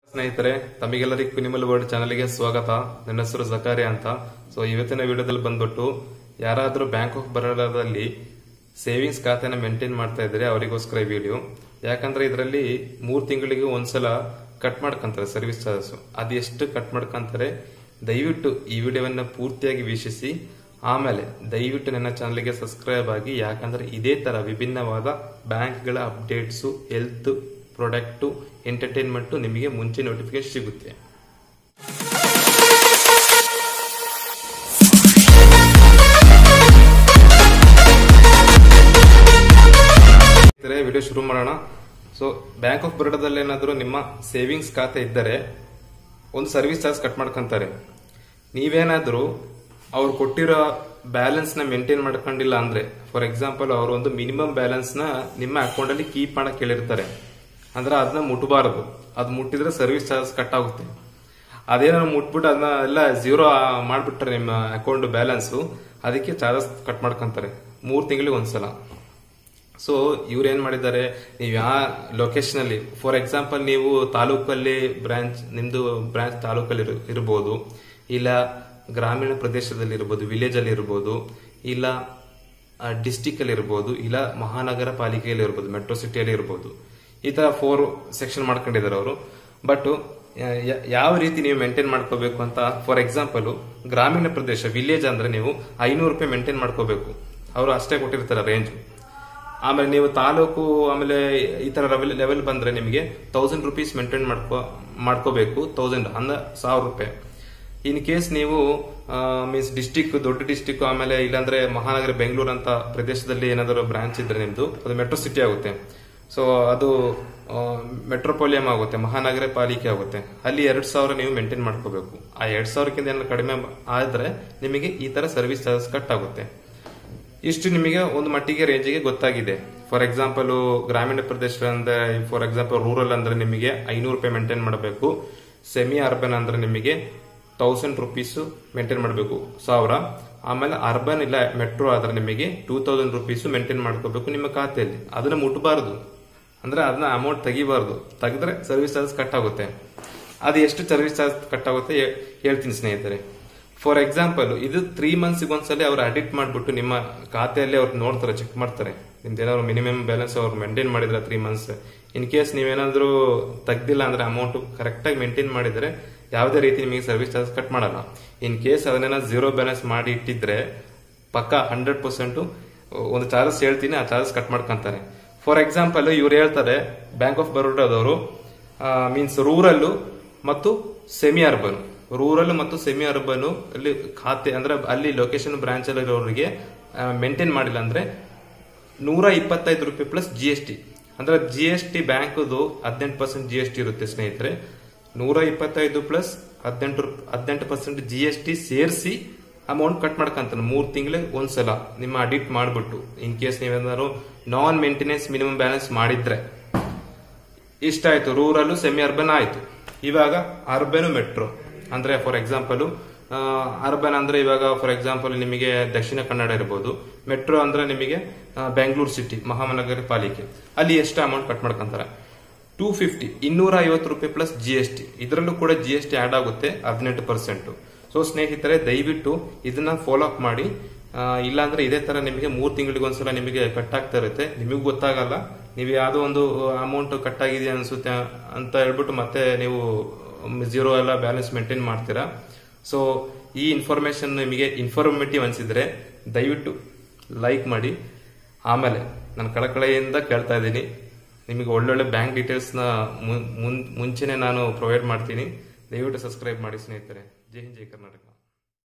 ಸ್ನೇಹಿತರೆ ತಮಗೆಲ್ಲರಿಗೂ ಕುನಿಮಲ್ ವರ್ಡ್ ಚಾನಲ್ಗೆ ಸ್ವಾಗತ ನನ್ನ ಹೆಸರು ಜಕಾರಿ ಅಂತ ಸೊ ಇವತ್ತಿನ ವಿಡಿಯೋದಲ್ಲಿ ಬಂದ್ಬಿಟ್ಟು ಯಾರಾದರೂ ಬ್ಯಾಂಕ್ ಆಫ್ ಬರೋಡಾದಲ್ಲಿ ಸೇವಿಂಗ್ಸ್ ಖಾತೆನ ಮೇಂಟೈನ್ ಮಾಡ್ತಾ ಇದ್ರೆ ಅವರಿಗೋಸ್ಕರ ಈ ವಿಡಿಯೋ ಯಾಕಂದ್ರೆ ಇದರಲ್ಲಿ ಮೂರು ತಿಂಗಳಿಗೆ ಒಂದ್ಸಲ ಕಟ್ ಮಾಡ್ಕೊಂತಾರೆ ಸರ್ವಿಸ್ ಚಾರ್ಜಸ್ ಅದು ಎಷ್ಟು ಕಟ್ ಮಾಡ್ಕೊಂತಾರೆ ದಯವಿಟ್ಟು ಈ ವಿಡಿಯೋವನ್ನ ಪೂರ್ತಿಯಾಗಿ ವೀಕ್ಷಿಸಿ ಆಮೇಲೆ ದಯವಿಟ್ಟು ನನ್ನ ಚಾನಲ್ಗೆ ಸಬ್ಸ್ಕ್ರೈಬ್ ಆಗಿ ಯಾಕಂದ್ರೆ ಇದೇ ತರ ವಿಭಿನ್ನವಾದ ಬ್ಯಾಂಕ್ಗಳ ಅಪ್ಡೇಟ್ಸು ಹೆಲ್ತ್ ಪ್ರಾಡಕ್ಟು ಎಂಟರ್ಟೈನ್ಮೆಂಟು ನಿಮಗೆ ಮುಂಚೆ ನೋಟಿಫಿಕೇಶನ್ ಸಿಗುತ್ತೆ ವಿಡಿಯೋ ಶುರು ಮಾಡೋಣ ಸೊ ಬ್ಯಾಂಕ್ ಆಫ್ ಬರೋಡಾದಲ್ಲಿ ಏನಾದರೂ ನಿಮ್ಮ ಸೇವಿಂಗ್ಸ್ ಖಾತೆ ಇದ್ದರೆ ಒಂದು ಸರ್ವಿಸ್ ಚಾರ್ಜ್ ಕಟ್ ಮಾಡ್ಕೊಂತಾರೆ ನೀವೇನಾದರೂ ಅವ್ರು ಕೊಟ್ಟಿರೋ ಬ್ಯಾಲೆನ್ಸ್ ನ ಮೇಂಟೈನ್ ಮಾಡ್ಕೊಂಡಿಲ್ಲ ಅಂದ್ರೆ ಫಾರ್ ಎಕ್ಸಾಂಪಲ್ ಅವರು ಒಂದು ಮಿನಿಮಮ್ ಬ್ಯಾಲೆನ್ಸ್ ನ ನಿಮ್ಮ ಅಕೌಂಟ್ ಅಲ್ಲಿ ಕೀಪ್ ಮಾಡಕ್ ಹೇಳಿರ್ತಾರೆ ಅಂದ್ರೆ ಅದನ್ನ ಮುಟ್ಟಬಾರದು ಅದು ಮುಟ್ಟಿದ್ರೆ ಸರ್ವಿಸ್ ಚಾರ್ಜ್ ಕಟ್ ಆಗುತ್ತೆ ಅದೇನೋ ಮುಟ್ಬಿಟ್ಟು ಅದನ್ನ ಎಲ್ಲ ಝೀರೋ ಮಾಡ್ಬಿಟ್ರೆ ನಿಮ್ಮ ಅಕೌಂಟ್ ಬ್ಯಾಲೆನ್ಸ್ ಅದಕ್ಕೆ ಚಾರ್ಜಸ್ ಕಟ್ ಮಾಡ್ಕೊಂತಾರೆ ಮೂರ್ ತಿಂಗಳಿಗೆ ಒಂದ್ಸಲ ಸೊ ಇವ್ರು ಏನ್ ಮಾಡಿದ್ದಾರೆ ನೀವು ಯಾವ ಲೊಕೇಶನ್ ಅಲ್ಲಿ ಫಾರ್ ಎಕ್ಸಾಂಪಲ್ ನೀವು ತಾಲೂಕಲ್ಲಿ ಬ್ರಾಂಚ್ ನಿಮ್ದು ಬ್ರಾಂಚ್ ತಾಲೂಕಲ್ಲಿ ಇರ್- ಇರ್ಬೋದು ಇಲ್ಲ ಗ್ರಾಮೀಣ ಪ್ರದೇಶದಲ್ಲಿ ಇರ್ಬೋದು ವಿಲೇಜ್ ಅಲ್ಲಿ ಇರ್ಬೋದು ಇಲ್ಲ ಡಿಸ್ಟಿಕ್ ಅಲ್ಲಿ ಇರ್ಬೋದು ಇಲ್ಲ ಮಹಾನಗರ ಪಾಲಿಕೆಯಲ್ಲಿ ಇರ್ಬೋದು ಮೆಟ್ರೋ ಸಿಟಿಯಲ್ಲಿ ಇರ್ಬೋದು ಈ ತರ ಫೋರ್ ಸೆಕ್ಷನ್ ಮಾಡ್ಕೊಂಡಿದ್ದಾರೆ ಅವರು ಬಟ್ ಯಾವ ರೀತಿ ನೀವು ಮೇಂಟೈನ್ ಮಾಡ್ಕೋಬೇಕು ಅಂತ ಫಾರ್ ಎಕ್ಸಾಂಪಲ್ ಗ್ರಾಮೀಣ ಪ್ರದೇಶ ವಿಲೇಜ್ ಅಂದ್ರೆ ನೀವು ಐನೂರು ರೂಪಾಯಿ ಮೇಂಟೈನ್ ಮಾಡ್ಕೋಬೇಕು ಅವರು ಅಷ್ಟೇ ಕೊಟ್ಟಿರ್ತಾರೆ ರೇಂಜ್ ಆಮೇಲೆ ನೀವು ತಾಲೂಕು ಆಮೇಲೆ ಈ ತರ ಲೆವೆಲ್ ಬಂದ್ರೆ ನಿಮಗೆ ತೌಸಂಡ್ ರುಪೀಸ್ ಮೇಂಟೈನ್ ಮಾಡ್ಕೋ ಮಾಡ್ಕೋಬೇಕು ತೌಸಂಡ್ ಅಂದ ಸಾವಿರ ರೂಪಾಯಿ ಇನ್ ಕೇಸ್ ನೀವು ಮೀನ್ಸ್ ಡಿಸ್ಟಿಕ್ ದೊಡ್ಡ ಡಿಸ್ಟಿಕ್ ಆಮೇಲೆ ಇಲ್ಲಾಂದ್ರೆ ಮಹಾನಗರ ಬೆಂಗಳೂರು ಅಂತ ಪ್ರದೇಶದಲ್ಲಿ ಏನಾದರೂ ಬ್ರಾಂಚ್ ಇದ್ರೆ ನಿಮ್ದು ಅದು ಮೆಟ್ರೋ ಸಿಟಿ ಆಗುತ್ತೆ ಸೊ ಅದು ಮೆಟ್ರೋಪೋಲಿಯಂ ಆಗುತ್ತೆ ಮಹಾನಗರ ಪಾಲಿಕೆ ಆಗುತ್ತೆ ಅಲ್ಲಿ ಎರಡ್ ಸಾವಿರ ನೀವು ಮೇಂಟೈನ್ ಮಾಡ್ಕೋಬೇಕು ಆ ಎರಡ್ ಸಾವಿರಕ್ಕಿಂತ ಏನಾದ್ರು ಕಡಿಮೆ ಆದ್ರೆ ನಿಮಗೆ ಈ ತರ ಸರ್ವಿಸ್ ಚಾರ್ಜಸ್ ಕಟ್ ಆಗುತ್ತೆ ಇಷ್ಟು ನಿಮಗೆ ಒಂದು ಮಟ್ಟಿಗೆ ರೇಂಜಿಗೆ ಗೊತ್ತಾಗಿದೆ ಫಾರ್ ಎಕ್ಸಾಂಪಲ್ ಗ್ರಾಮೀಣ ಪ್ರದೇಶ ಅಂದ್ರೆ ಫಾರ್ ಎಕ್ಸಾಂಪಲ್ ರೂರಲ್ ಅಂದ್ರೆ ನಿಮಗೆ ಐನೂರು ರೂಪಾಯಿ ಮೇಂಟೈನ್ ಮಾಡಬೇಕು ಸೆಮಿ ಅರ್ಬನ್ ಅಂದ್ರೆ ನಿಮಗೆ ತೌಸಂಡ್ ರುಪೀಸ್ ಮೇಂಟೈನ್ ಮಾಡಬೇಕು ಸಾವಿರ ಆಮೇಲೆ ಅರ್ಬನ್ ಇಲ್ಲ ಮೆಟ್ರೋ ಆದ್ರೆ ನಿಮಗೆ ಟೂ ತೌಸಂಡ್ ರುಪೀಸ್ ಮೇಂಟೈನ್ ಮಾಡ್ಕೋಬೇಕು ನಿಮ್ಮ ಖಾತೆಯಲ್ಲಿ ಅದನ್ನ ಮುಟ್ಟಬಾರದು ಅಂದ್ರೆ ಅದನ್ನ ಅಮೌಂಟ್ ತೆಗಿಬಾರ್ದು ತೆಗೆದ್ರೆ ಸರ್ವಿಸ್ ಚಾರ್ಜ್ ಕಟ್ ಆಗುತ್ತೆ ಅದು ಎಷ್ಟು ಸರ್ವಿಸ್ ಚಾರ್ಜ್ ಕಟ್ ಆಗುತ್ತೆ ಹೇ- ಹೇಳ್ತೀನಿ ಸ್ನೇಹಿತರೆ ಫಾರ್ ಎಕ್ಸಾಂಪಲ್ ಇದು ತ್ರೀ ಮಂತ್ಸ್ ಒಂದ್ಸಲ ಅವ್ರು ಅಡಿಟ್ ಮಾಡ್ಬಿಟ್ಟು ನಿಮ್ಮ ಖಾತೆಯಲ್ಲಿ ಅವ್ರು ನೋಡ್ತಾರೆ ಚೆಕ್ ಮಾಡ್ತಾರೆ ನಿಮ್ದೇನಾದ್ರು ಮಿನಿಮಮ್ ಬ್ಯಾಲೆನ್ಸ್ ಅವ್ರು ಮೇಂಟೈನ್ ಮಾಡಿದ್ರೆ ತ್ರೀ ಮಂತ್ಸ್ ಇನ್ ಕೇಸ್ ನೀವೇನಾದ್ರೂ ತೆಗ್ದಿಲ್ಲ ಅಂದ್ರೆ ಅಮೌಂಟ್ ಕರೆಕ್ಟ್ ಆಗಿ ಮೇಂಟೈನ್ ಮಾಡಿದ್ರೆ ಯಾವುದೇ ರೀತಿ ನಿಮಗೆ ಸರ್ವಿಸ್ ಚಾರ್ಜ್ ಕಟ್ ಮಾಡಲ್ಲ ಇನ್ ಕೇಸ್ ಅದನ್ನೇನ ಝೀರೋ ಬ್ಯಾಲೆನ್ಸ್ ಮಾಡಿ ಇಟ್ಟಿದ್ರೆ ಪಕ್ಕ ಹಂಡ್ರೆಡ್ ಪರ್ಸೆಂಟ್ ಒಂದು ಚಾರ್ಜಸ್ ಹೇಳ್ತೀನಿ ಆ ಚಾರ್ಜಸ್ ಕಟ್ ಮಾಡ್ಕೊಂತಾರೆ ಫಾರ್ ಎಕ್ಸಾಂಪಲ್ ಇವ್ರು ಹೇಳ್ತಾರೆ ಬ್ಯಾಂಕ್ ಆಫ್ ಬರೋಡಾದವರು ಮೀನ್ಸ್ ರೂರಲ್ ಮತ್ತು ಸೆಮಿ ಅರ್ಬನ್ ರೂರಲ್ ಮತ್ತು ಸೆಮಿ ಅರ್ಬನ್ ಅಲ್ಲಿ ಖಾತೆ ಅಂದ್ರೆ ಅಲ್ಲಿ ಲೊಕೇಶನ್ ಬ್ರಾಂಚ್ ಅಲ್ಲಿರೋರಿಗೆ ಮೇಂಟೈನ್ ಮಾಡಿಲ್ಲ ಅಂದ್ರೆ ನೂರ ಇಪ್ಪತ್ತೈದು ರೂಪಾಯಿ ಪ್ಲಸ್ ಜಿ ಎಸ್ ಟಿ ಅಂದ್ರೆ ಜಿ ಎಸ್ ಟಿ ಬ್ಯಾಂಕ್ದು ಹದಿನೆಂಟು ಪರ್ಸೆಂಟ್ ಜಿ ಎಸ್ ಟಿ ಇರುತ್ತೆ ಸ್ನೇಹಿತರೆ ನೂರ ಇಪ್ಪತ್ತೈದು ಪ್ಲಸ್ ಹದಿನೆಂಟು ಹದಿನೆಂಟು ಪರ್ಸೆಂಟ್ ಜಿ ಎಸ್ ಟಿ ಸೇರಿಸಿ ಅಮೌಂಟ್ ಕಟ್ ಮಾಡ್ಕೊಂತಾನೆ ಮೂರ್ ತಿಂಗಳಿಗೆ ಒಂದ್ಸಲ ನಿಮ್ಮ ಅಡಿಟ್ ಮಾಡ್ಬಿಟ್ಟು ಇನ್ ಕೇಸ್ ನೀವೇನಾದ್ರು ನಾನ್ ಮೇಂಟೆನೆನ್ಸ್ ಮಿನಿಮಮ್ ಬ್ಯಾಲೆನ್ಸ್ ಮಾಡಿದ್ರೆ ಇಷ್ಟಾಯ್ತು ರೂರಲ್ ಸೆಮಿ ಅರ್ಬನ್ ಆಯ್ತು ಇವಾಗ ಅರ್ಬನ್ ಮೆಟ್ರೋ ಅಂದ್ರೆ ಫಾರ್ ಎಕ್ಸಾಂಪಲ್ ಅರ್ಬನ್ ಅಂದ್ರೆ ಇವಾಗ ಫಾರ್ ಎಕ್ಸಾಂಪಲ್ ನಿಮಗೆ ದಕ್ಷಿಣ ಕನ್ನಡ ಇರಬಹುದು ಮೆಟ್ರೋ ಅಂದ್ರೆ ನಿಮಗೆ ಬೆಂಗಳೂರು ಸಿಟಿ ಮಹಾನಗರ ಪಾಲಿಕೆ ಅಲ್ಲಿ ಎಷ್ಟು ಅಮೌಂಟ್ ಕಟ್ ಮಾಡ್ಕೊಂತಾರೆ ಟೂ ಫಿಫ್ಟಿ ಇನ್ನೂರ ಐವತ್ತು ರೂಪಾಯಿ ಪ್ಲಸ್ ಜಿ ಎಸ್ ಟಿ ಇದರಲ್ಲೂ ಕೂಡ ಜಿ ಎಸ್ ಟಿ ಆಡ್ ಆಗುತ್ತೆ ಹದಿನೆಂಟು ಪರ್ಸೆಂಟ್ ಸೊ ಸ್ನೇಹಿತರೆ ದಯವಿಟ್ಟು ಇದನ್ನ ಫಾಲೋ ಅಪ್ ಮಾಡಿ ಆ, ಇಲ್ಲಾಂದ್ರೆ ಇದೇ ತರ ನಿಮಗೆ ಮೂರ್ ತಿಂಗಳಿಗೆ ಒಂದ್ಸಲ ನಿಮಗೆ ಕಟ್ ಆಗ್ತಾ ಇರುತ್ತೆ ನಿಮಗೆ ಗೊತ್ತಾಗಲ್ಲ ನೀವು ಯಾವ್ದೋ ಒಂದು ಅಮೌಂಟ್ ಕಟ್ ಆಗಿದೆ ಅನ್ಸುತ್ತೆ ಅಂತ ಹೇಳ್ಬಿಟ್ಟು ಮತ್ತೆ ನೀವು ಜೀರೋ ಎಲ್ಲ ಬ್ಯಾಲೆನ್ಸ್ ಮೇಂಟೈನ್ ಮಾಡ್ತೀರಾ ಸೊ ಈ ಇನ್ಫಾರ್ಮೇಶನ್ ನಿಮಗೆ ಇನ್ಫಾರ್ಮೇಟಿವ್ ಅನ್ಸಿದ್ರೆ ದಯವಿಟ್ಟು ಲೈಕ್ ಮಾಡಿ ಆಮೇಲೆ ನಾನು ಕಳಕಳೆಯಿಂದ ಕೇಳ್ತಾ ಇದ್ದೀನಿ ನಿಮಗೆ ಒಳ್ಳೊಳ್ಳೆ ಬ್ಯಾಂಕ್ ಡೀಟೇಲ್ಸ್ನ ಮುಂಚೆನೆ ನಾನು ಪ್ರೊವೈಡ್ ಮಾಡ್ತೀನಿ ದಯವಿಟ್ಟು ಸಬ್ಸ್ಕ್ರೈಬ್ ಮಾಡಿ ಸ್ನೇಹಿತರೆ ಜೈ ಹಿಂದ್ ಜೈ ಕರ್ನಾಟಕ